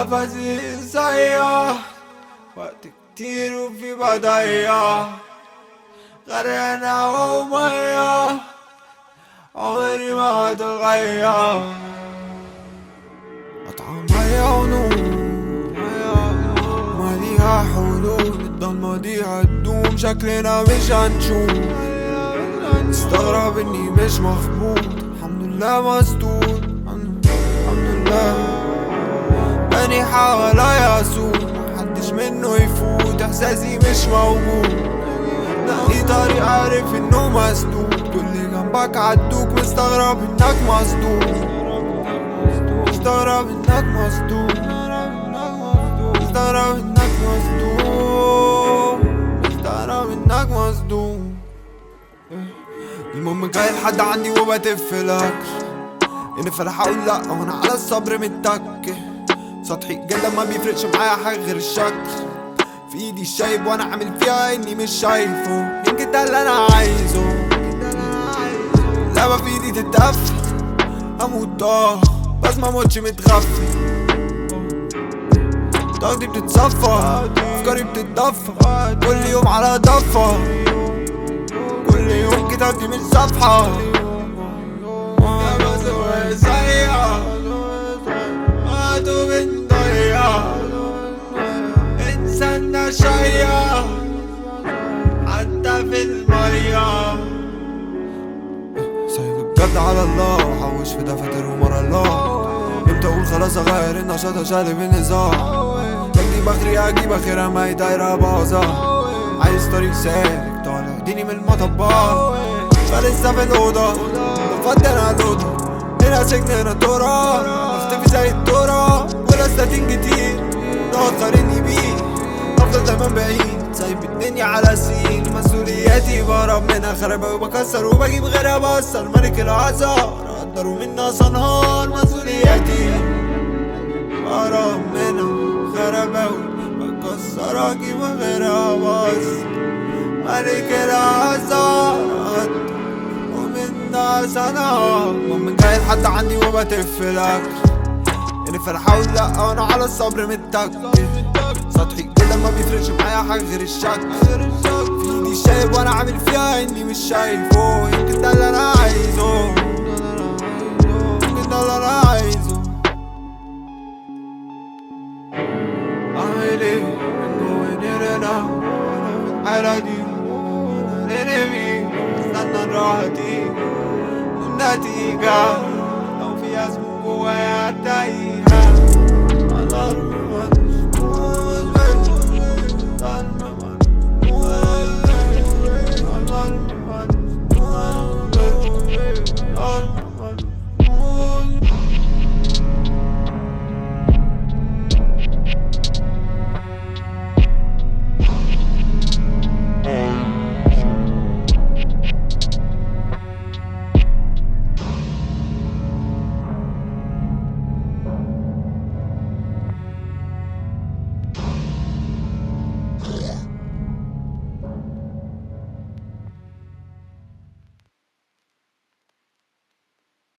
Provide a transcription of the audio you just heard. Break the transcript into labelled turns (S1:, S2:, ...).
S1: نفسي صيح وقت كتير وفي بضيع غرقنا ومية عمري ما هتغير قطعة مية ونور ما ليها حلول الضلمة دي هتدوم شكلنا مش هنشوف استغرب اني مش مخبوط الحمد لله مسدود الحمد لله بني حواليا سوق محدش منه يفوت احساسي مش موجود لاقي طريق عارف انه مسدود كل جنبك عدوك مستغرب انك مصدوم مستغرب انك مصدوم مستغرب انك مصدوم مستغرب انك مصدوم المهم جاي لحد عندي وبتف الاكل اني فرح اقول لا وانا على الصبر متك سطحي جدا ما بيفرقش معايا حاجه غير الشكل في ايدي الشايب وانا عامل فيها اني مش شايفه يمكن ده اللي انا عايزه لعبة في ايدي تتقفل هموت ضاه بس ما موتش متغفل طاقتي بتتصفى افكاري بتتدفى كل يوم على ضفة كل يوم كتابتي من صفحة بس هو سيئة ماتوا بنضيع انسانا شيء حتى في المية سايب بجد على الله وحوش في دفاتر ومرة الله امتى اقول خلاص اغير النشاط اشالب النظام بدي بخري اجيب اخرها ما هي دايرة باظة عايز طريق سالك طالع اديني من المطبات فلسه في الأوضة بفضل على الأوضة هنا سجن هنا تراب اختفي زي التراب ولا ساتين كتير نقعد قارني بيه افضل دايما بعيد سايب الدنيا على سين مسؤولياتي بهرب منها خربة وبكسر وبجيب غيرها بأثر ملك العذار قدروا منا صنهار مسؤولياتي بهرب منها خربة بكسر اجيب غيرها بأثر ملك العذار قدر ومنا صنهار المهم جاي لحد عندي وبتف الاكل اني فرحة ولا وانا على الصبر متك سطحي كده ما بيفرقش معايا حاجة غير الشك في ايدي شايب وانا عامل فيها اني مش شايفه يمكن ده اللي انا عايزه يمكن ده اللي انا عايزه اعمل ايه من جوه هنا الحالة دي نرمي استنى الراحة تيجي والنتيجة